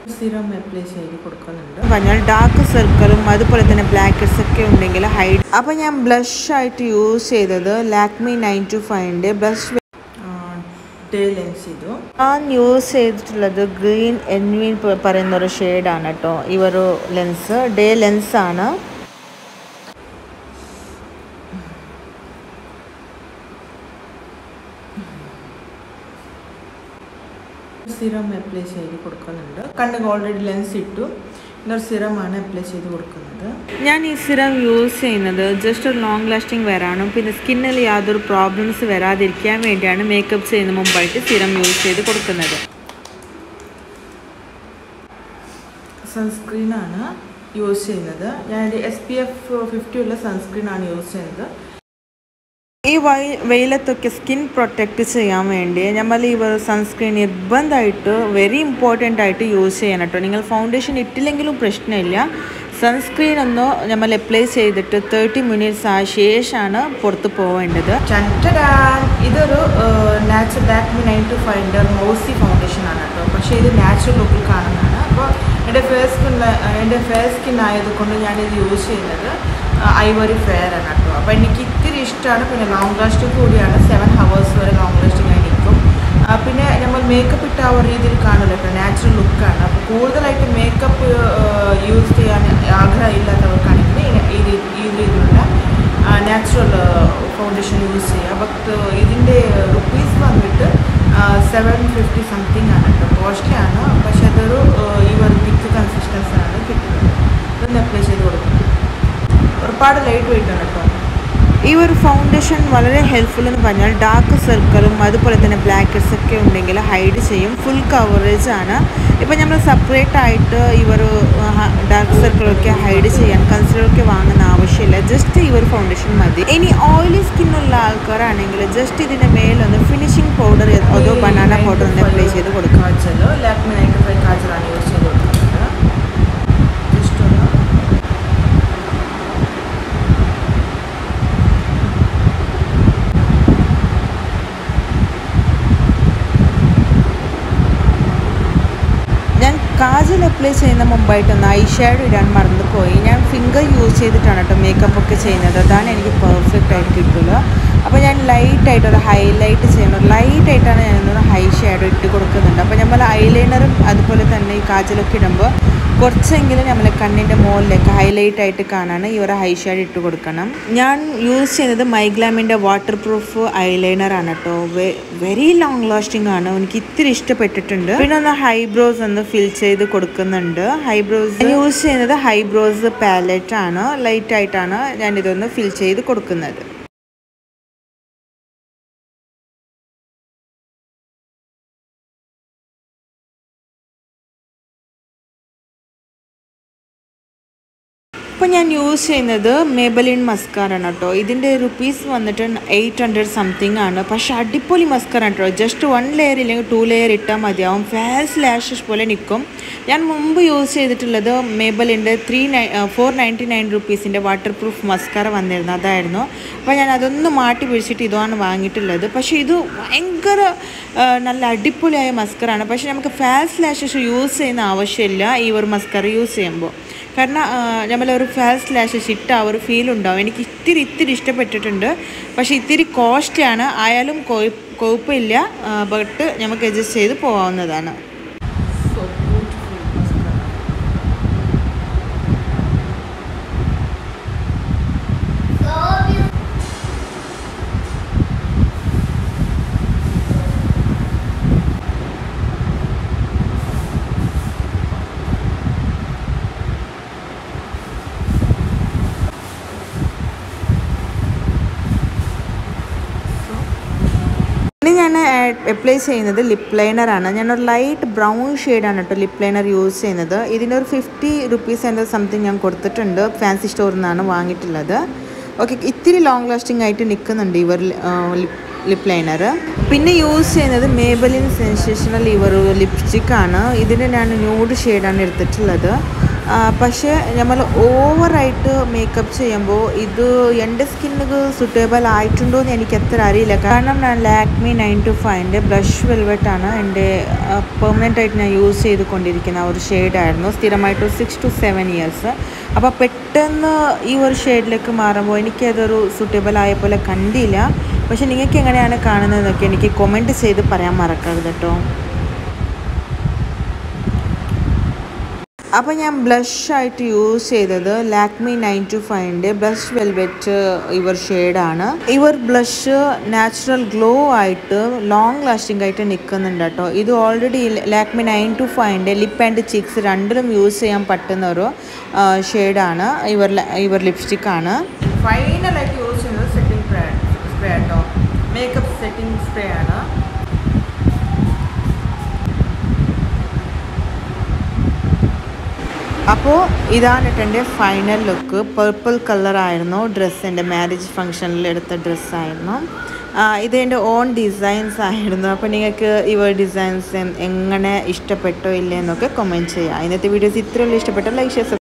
serum apply ചെയ്ത് കൊടുക്കുന്നുണ്ട് പറഞ്ഞാൽ ഡാർക്ക് സർക്കിളും അതുപോലെ തന്നെ ബ്ലാക്കറ്റ്സ് ഒക്കെ ഉണ്ടെങ്കിൽ ഹൈഡ് അപ്പോൾ ഞാൻ ബ്ലഷ് ആയിട്ട് യൂസ് ചെയ്തത് ലാക്മി നയൻ ടു ഫൈവിൻ്റെ ബ്ലഷ് ഡേ ലെൻസ് ചെയ്തു ഞാൻ യൂസ് ചെയ്തിട്ടുള്ളത് ഗ്രീൻ എൻവിൻ പറയുന്ന ഒരു ഷെയ്ഡാണ് കേട്ടോ ഈ ഒരു ലെൻസ് ഡേ ലെൻസ് ആണ് സിറം അപ്ലൈ ചെയ്ത് കൊടുക്കുന്നുണ്ട് കണ്ണിന് ഓൾറെഡി ലെൻസ് ഇട്ടു ഇന്നൊരു സിറമാണ് അപ്ലൈ ചെയ്ത് കൊടുക്കുന്നത് ഞാൻ ഈ സിറം യൂസ് ചെയ്യുന്നത് ജസ്റ്റ് ഒരു ലോങ് ലാസ്റ്റിംഗ് വരാണ് പിന്നെ സ്കിന്നിൽ യാതൊരു പ്രോബ്ലംസ് വരാതിരിക്കാൻ വേണ്ടിയാണ് മേക്കപ്പ് ചെയ്യുന്ന മുമ്പായിട്ട് സിറം യൂസ് ചെയ്ത് കൊടുക്കുന്നത് സൺസ്ക്രീനാണ് യൂസ് ചെയ്യുന്നത് ഞാൻ എസ് പി എഫ് ഫിഫ്റ്റി ഉള്ള സൺസ്ക്രീനാണ് യൂസ് ചെയ്യുന്നത് ഈ വൈ വെയിലത്തൊക്കെ സ്കിൻ പ്രൊട്ടക്റ്റ് ചെയ്യാൻ വേണ്ടി നമ്മൾ ഈ ഒരു സൺസ്ക്രീൻ നിർബന്ധമായിട്ട് വെരി ഇമ്പോർട്ടൻ്റ് ആയിട്ട് യൂസ് ചെയ്യണം കേട്ടോ നിങ്ങൾ ഫൗണ്ടേഷൻ ഇട്ടില്ലെങ്കിലും പ്രശ്നമില്ല സൺസ്ക്രീൻ ഒന്ന് നമ്മൾ അപ്ലൈ ചെയ്തിട്ട് തേർട്ടി മിനിറ്റ്സ് ആ ശേഷമാണ് പുറത്ത് പോവേണ്ടത് ചട്ടടാൻ ഇതൊരു നാച്ചുറൽ ലാക്മി നയൻ ടു ഫൈവിൻ്റെ മോസി ഫൗണ്ടേഷൻ ആണ് കേട്ടോ പക്ഷേ ഇത് നാച്ചുറൽ ലുക്കിൽ കാണുന്നതാണ് അപ്പോൾ എൻ്റെ ഫേസ് സ്കിൻ എൻ്റെ ഫേസ് സ്കിൻ ആയതുകൊണ്ട് ഞാനിത് യൂസ് ചെയ്യുന്നത് ഐവറി ഫെയർ ആണ് കേട്ടോ അപ്പോൾ എനിക്ക് ഇത്തിരി ഇഷ്ടമാണ് പിന്നെ ലോങ് ലാസ്റ്റിംഗ് കൂടിയാണ് സെവൻ ഹവേഴ്സ് വരെ ലോങ് ലാസ്റ്റിംഗ് ആയി നിൽക്കും ആ, പിന്നെ നമ്മൾ മേക്കപ്പ് ഇട്ട ആ ഒരു രീതിയിൽ കാണില്ല കേട്ടോ നാച്ചുറൽ ലുക്കാണ് അപ്പോൾ കൂടുതലായിട്ട് മേക്കപ്പ് യൂസ് ചെയ്യാൻ ആഗ്രഹമില്ലാത്തവർക്കാണെങ്കിൽ ഈ- ഈ രീ- ഈ രീതിയിലുള്ള നാച്ചുറൽ ഫൗണ്ടേഷൻ യൂസ് ചെയ്യുക ബട്ട് ഇതിൻ്റെ റുപ്പീസ് വന്നിട്ട് സെവൻ ഫിഫ്റ്റി സംതിങ് ആണ് കേട്ടോ കോസ്റ്റ്ലി ആണ് പക്ഷെ അതൊരു ആ, ഈ ഒരു തിക്ക് കൺസിസ്റ്റൻസി ആണ് കിട്ടുന്നത് ഇതൊന്ന് അപ്ലൈ ചെയ്ത് കൊടുക്കും ഒരുപാട് ലൈറ്റ് വെയിറ്റ് ആണ് കേട്ടോ ഈ ഒരു ഫൗണ്ടേഷൻ വളരെ ഹെൽപ്ഫുൾ എന്ന് പറഞ്ഞാൽ ഡാർക്ക് സർക്കിളും അതുപോലെ തന്നെ ബ്ലാക്കറ്റ്സ് ഒക്കെ ഉണ്ടെങ്കിൽ ഹൈഡ് ചെയ്യും ഫുൾ കവറേജ് ആണ് ഇപ്പം നമ്മൾ സെപ്പറേറ്റ് ആയിട്ട് ഈ ഒരു ഡാർക്ക് സർക്കിളൊക്കെ ഹൈഡ് ചെയ്യാൻ കൺസിലറൊക്കെ വാങ്ങുന്ന ആവശ്യമില്ല ജസ്റ്റ് ഈ ഒരു ഫൗണ്ടേഷൻ മതി ഇനി ഓയിലി സ്കിന്നുള്ള ആൾക്കാരാണെങ്കിൽ ജസ്റ്റ് ഇതിൻ്റെ മേലൊന്ന് ഫിനിഷിംഗ് പൗഡർ അതോ ബനാന പൗഡർ ഒന്ന് അപ്ലൈ ചെയ്ത് കൊടുക്കുക കാജൽ ലാക്മി നയൻറ്റി ഫൈവ് കാജലാണ് യൂസ് ചെയ്ത് കൊടുക്കുന്നത് ജസ്റ്റ് ഒന്ന് ഞാൻ കാജൽ അപ്ലൈ ചെയ്യുന്ന മുമ്പായിട്ടൊന്ന് ഐ ഷാഡോ ഇടാൻ മറന്നുപോയി ഞാൻ ഫിംഗർ യൂസ് ചെയ്തിട്ടാണ് കേട്ടോ മേക്കപ്പ് ഒക്കെ ചെയ്യുന്നത് അതാണ് എനിക്ക് പെർഫെക്റ്റ് ആയിട്ട് കിട്ടുക അപ്പോൾ ഞാൻ ലൈറ്റായിട്ട് ഒരു ഹൈലൈറ്റ് ചെയ്യണം ലൈറ്റ് ആയിട്ടാണ് ഞാനൊന്ന് ഹൈ ഷാഡോ ഇട്ട് കൊടുക്കുന്നുണ്ട് അപ്പോൾ നമ്മൾ ഐലൈനറും അതുപോലെ തന്നെ ഈ കാജലൊക്കെ ഇടുമ്പോൾ കുറച്ചെങ്കിലും നമ്മൾ കണ്ണിൻ്റെ മുകളിലേക്ക് ഹൈലൈറ്റ് ആയിട്ട് കാണാൻ ഈ ഒരു ഹൈ ഷാഡ് ഇട്ട് കൊടുക്കണം ഞാൻ യൂസ് ചെയ്യുന്നത് മൈഗ്ലാമിൻ്റെ വാട്ടർ പ്രൂഫ് ഐലൈനർ ആണ് കേട്ടോ വെരി ലോങ് ലാസ്റ്റിംഗ് ആണ് എനിക്ക് ഇത്തിരി ഇഷ്ടപ്പെട്ടിട്ടുണ്ട് പിന്നെ ഒന്ന് ഹൈബ്രോസ് ഒന്ന് ഫിൽ ചെയ്ത് കൊടുക്കുന്നുണ്ട് ഹൈബ്രോസ് യൂസ് ചെയ്യുന്നത് ഹൈബ്രോസ് പാലറ്റ് ആണ് ലൈറ്റ് ആയിട്ടാണ് ഞാൻ ഇതൊന്ന് ഫിൽ ചെയ്ത് കൊടുക്കുന്നത് ഇപ്പോൾ ഞാൻ യൂസ് ചെയ്യുന്നത് മേബലിൻ മസ്കാറാണ് കേട്ടോ ഇതിൻ്റെ റുപ്പീസ് വന്നിട്ട് എയ്റ്റ് ഹൺഡ്രഡ് സംതിങ് ആണ് പക്ഷെ അടിപൊളി മസ്കാറാണ് കേട്ടോ ജസ്റ്റ് വൺ ലെയർ ഇല്ലെങ്കിൽ ടു ലെയർ ഇട്ടാൽ മതിയാവും ഫാസ്റ്റ് ലാഷസ് പോലെ നിൽക്കും ഞാൻ മുമ്പ് യൂസ് ചെയ്തിട്ടുള്ളത് മേബലിൻ്റെ three nine four ninety nine റുപ്പീസിൻ്റെ വാട്ടർ പ്രൂഫ് മസ്കാര വന്നിരുന്നു അതായിരുന്നു അപ്പോൾ ഞാൻ അതൊന്ന് മാറ്റി പിടിച്ചിട്ട് ഇതാണ് വാങ്ങിയിട്ടുള്ളത് പക്ഷേ ഇത് ഭയങ്കര ആ, നല്ല അടിപൊളിയായ മസ്കറാണ് പക്ഷേ നമുക്ക് ഫാസ്റ്റ് ലാഷസ് യൂസ് ചെയ്യുന്ന ആവശ്യമില്ല ഈ ഒരു മസ്കറ യൂസ് ചെയ്യുമ്പോൾ കാരണം നമ്മളൊരു ഫാസ്റ്റ് ലാഷസ് ഇട്ട ആ ഒരു ഫീൽ ഉണ്ടാവും എനിക്ക് ഇത്തിരി ഇത്തിരി ഇഷ്ടപ്പെട്ടിട്ടുണ്ട് പക്ഷേ ഇത്തിരി കോസ്റ്റ്ലിയാണ് ആയാലും കൊഴ- കുഴപ്പമില്ല ബട്ട് നമുക്ക് അഡ്ജസ്റ്റ് ചെയ്ത് പോകാവുന്നതാണ് സോ ബ്യൂട്ടിഫുൾ മസ്കാര ഇനി ഞാൻ അപ്ലൈ ചെയ്യുന്നത് ലിപ് ലൈനറാണ് ഞാനൊരു ലൈറ്റ് ബ്രൗൺ ഷെയ്ഡാണ് കേട്ടോ ലിപ് ലൈനർ യൂസ് ചെയ്യുന്നത് ഇതിൻ്റെ ഒരു ഫിഫ്റ്റി റുപ്പീസ് എൻ്റെ സംതിങ് ഞാൻ കൊടുത്തിട്ടുണ്ട് ഫാൻസി സ്റ്റോറിൽ നിന്നാണ് വാങ്ങിയിട്ടുള്ളത് ഓക്കെ ഇത്തിരി ലോങ് ലാസ്റ്റിംഗ് ആയിട്ട് നിൽക്കുന്നുണ്ട് ഇവർ ലിപ് ലൈനർ പിന്നെ യൂസ് ചെയ്യുന്നത് മേബലിൻ സെൻസേഷണൽ ഇവർ ലിപ്സ്റ്റിക് ആണ് ഇതിന് ഞാൻ ന്യൂഡ് ഷെയ്ഡാണ് എടുത്തിട്ടുള്ളത് പക്ഷേ നമ്മൾ ഓവറായിട്ട് മേക്കപ്പ് ചെയ്യുമ്പോൾ ഇത് എൻ്റെ സ്കിന്നിന് സുട്ടേബിൾ ആയിട്ടുണ്ടോ എന്ന് എനിക്ക് അത്ര അറിയില്ല കാരണം ഞാൻ ലാക്മി നയൻ ടു ഫൈവിൻ്റെ ബ്ലഷ് വെൽവെറ്റാണ് എൻ്റെ പെർമനൻ്റ് ആയിട്ട് ഞാൻ യൂസ് ചെയ്തുകൊണ്ടിരിക്കുന്ന ഒരു ഷെയ്ഡായിരുന്നു സ്ഥിരമായിട്ട് സിക്സ് ടു സെവൻ ഇയേഴ്സ് അപ്പോൾ പെട്ടെന്ന് ഈ ഒരു ഷെയ്ഡിലേക്ക് മാറുമ്പോൾ എനിക്കതൊരു സുട്ടേബിൾ ആയ പോലെ കണ്ടില്ല പക്ഷെ നിങ്ങൾക്ക് എങ്ങനെയാണ് കാണുന്നതെന്നൊക്കെ എനിക്ക് കൊമെൻറ്റ് ചെയ്ത് പറയാൻ മറക്കരുത് കേട്ടോ അപ്പോൾ ഞാൻ ബ്ലഷ് ആയിട്ട് യൂസ് ചെയ്തത് ലാക്മി നയൻ ടു ഫൈവിൻ്റെ ബ്ലഷ് വെൽവെറ്റ് ഇവർ ഷെയ്ഡാണ് ഇവർ ബ്ലഷ് നാച്ചുറൽ ഗ്ലോ ആയിട്ട് ലോങ് ലാസ്റ്റിംഗ് ആയിട്ട് നിൽക്കുന്നുണ്ട് കേട്ടോ ഇത് ഓൾറെഡി ലാക്മി നയൻ ടു ഫൈവിൻ്റെ ലിപ്പ് ആൻഡ് ചിക്സ് രണ്ടിലും യൂസ് ചെയ്യാൻ പറ്റുന്ന ഒരു ഷെയ്ഡാണ് ഇവർ ഇവർ ലിപ്സ്റ്റിക്കാണ് ഫൈനലായിട്ട് യൂസ് ചെയ്യുന്നത് സെറ്റിംഗ് സ്പ്രേ സ്പ്രേ കേട്ടോ മേക്കപ്പ് സെറ്റിംഗ് സ്പ്രേ ആണ് അപ്പോൾ ഇതാണ് എൻ്റെ ഫൈനൽ ലുക്ക് പർപ്പിൾ കളറായിരുന്നു ഡ്രസ്സ് എൻ്റെ മാരേജ് ഫംഗ്ഷനിൽ എടുത്ത ഡ്രസ്സായിരുന്നു ഇത് എൻ്റെ ഓൺ ഡിസൈൻസ് ആയിരുന്നു അപ്പോൾ നിങ്ങൾക്ക് ഇവ ഡിസൈൻസ് എങ്ങനെ ഇഷ്ടപ്പെട്ടോ ഇല്ലേ എന്നൊക്കെ കമൻറ്റ് ചെയ്യാം ഇന്നത്തെ വീഡിയോസ് ഇത്രയുള്ള ഇഷ്ടപ്പെട്ട ലൈക്ക്